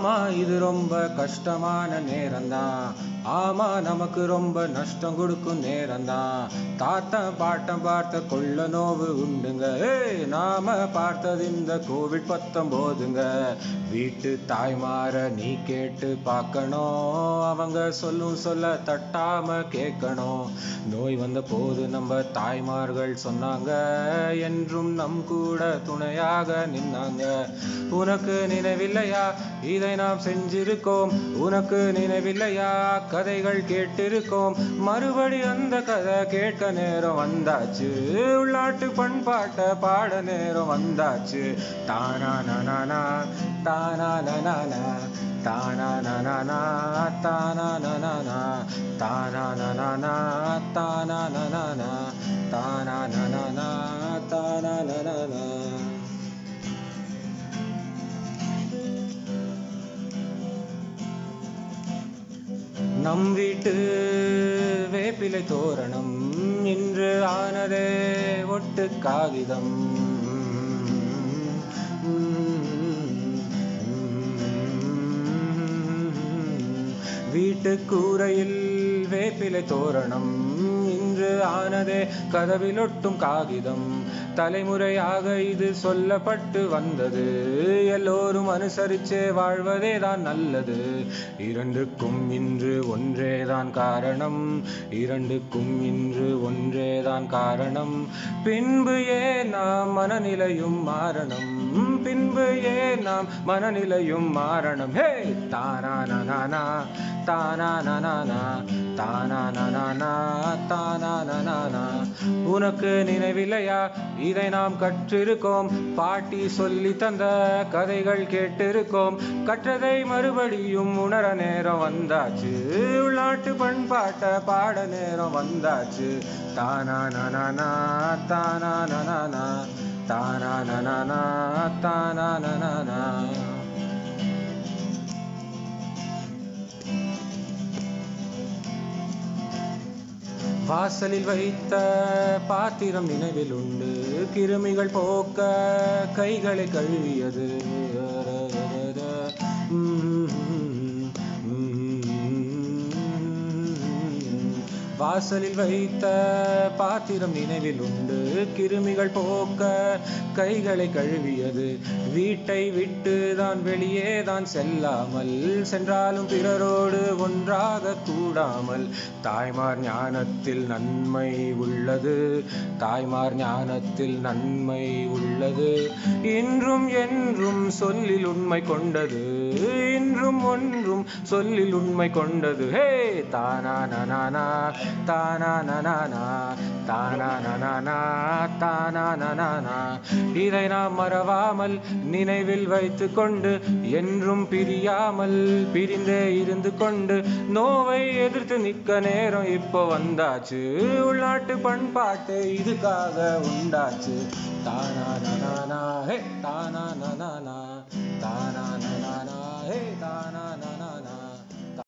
ஆமா இது ரொம்ப கஷ்டமான நேரம்தான் ஆமா நமக்கு ரொம்ப நஷ்டம் கொடுக்கும் நேரம்தான் தாத்தன் பாட்டம் பார்த்த கொள்ள நோவு உண்டுங்க ஏய் நாம பார்த்தது இந்த கோவிட் பத்தொம்போதுங்க வீட்டு தாய்மார நீ கேட்டு பார்க்கணும் அவங்க சொல்லும் சொல்ல தட்டாம கேட்கணும் நோய் வந்த போது நம்ம தாய்மார்கள் சொன்னாங்க என்றும் நம் கூட துணையாக நின்னாங்க உனக்கு நினைவில்லையா இதை நாம் செஞ்சிருக்கோம் உனக்கு நினைவில்லையா கதைகள் கேட்டிருக்கோம் மறுபடி அந்த கதை கேட்க நேரம் வந்தாச்சு உள்நாட்டு பண்பாட்ட பாட நேரம் வந்தாச்சு தானா நானா தானா நானா தானா நானா தானா நானா தானா நானா தானா நானா தானா நானா தானா நானா நம் வீட்டு வேப்பிலை தோரணம் இன்று ஆனதே ஒட்டு காகிதம் வீட்டு கூரையில் வேப்பிலை தோரணம் இன்று ஆனதே கதவில் ஒட்டும் காகிதம் தலைமுறையாக இது சொல்லப்பட்டு வந்தது எல்லோரும் அனுசரிச்சே வாழ்வதே தான் நல்லது இரண்டுக்கும் இன்று ஒன்றேதான் காரணம் இரண்டுக்கும் இன்று ஒன்றேதான் காரணம் பின்பு ஏன் நாம் மனநிலையும் மாறணும் பின்பு ஏன் நாம் மனநிலையும் மாறணும் ஹே தானா நானா தானா நானா தானா நானா தானா நானா உனக்கு நினைவில்லையா இதை நாம் கற்றிருக்கோம் பாட்டி சொல்லி தந்த கதைகள் கேட்டிருக்கோம் கற்றதை மறுபடியும் உணர நேரம் வந்தாச்சு உள்நாட்டு பண்பாட்ட பாட நேரம் வந்தாச்சு தானா நானா தானா நானா தானா நானா தானா நானா வாசலில் வைத்த பாத்திரம் நினைவில் உண்டு கிருமிகள் போக்க கைகளை கழுவியது வாசலில் வைத்த பாத்திரம் நினைவில் உண்டு கிருமிகள் போக்க கைகளை கழுவியது வீட்டை விட்டு தான் வெளியே தான் செல்லாமல் சென்றாலும் பிறரோடு ஒன்றாக கூடாமல் தாய்மார் ஞானத்தில் நன்மை உள்ளது தாய்மார் ஞானத்தில் நன்மை உள்ளது இன்றும் என்றும் சொல்லில் உண்மை கொண்டது இன்றும் ஒன்றும் சொல்லில் உண்மை கொண்டது ஹே தானா நானா தானா நானா தானா நானா தானா நானா இதை நாம் மறவாமல் நினைவில் வைத்து கொண்டு என்றும் பிரியாமல் பிரிந்தே இருந்து கொண்டு நோவை எதிர்த்து நிற்க நேரம் இப்போ வந்தாச்சு உள்நாட்டு பண்பாட்டு இதுக்காக உண்டாச்சு தானா நானா ஹே தானா நானா தானா நானா ஹே தானா நானா